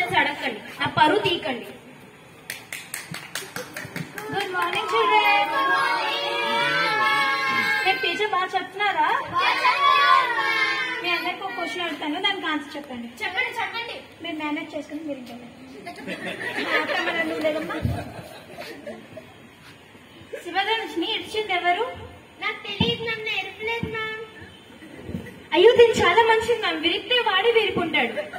questions అడగండి నా పరువు తీకండి గుడ్ మార్నింగ్ చిల్డ్రన్ రేపు టీచర్ బాగా చెప్తున్నారా మీ అందరికి ఒక క్వశ్చన్ అడుగుతాను దానికి ఆన్సర్ చెప్పండి చెప్పండి చెప్పండి మీరు మేనేజ్ చేసుకుని మీరు ఇంకా అత్తమ్మ నువ్వు లేదమ్మా శివధనుష్ని ఇచ్చింది ఎవరు నాకు తెలియదు నన్ను ఎరపలేదు మ్యామ్ అయ్యో దీన్ని చాలా మంచిది మ్యామ్ విరిగితే వాడి విరుకుంటాడు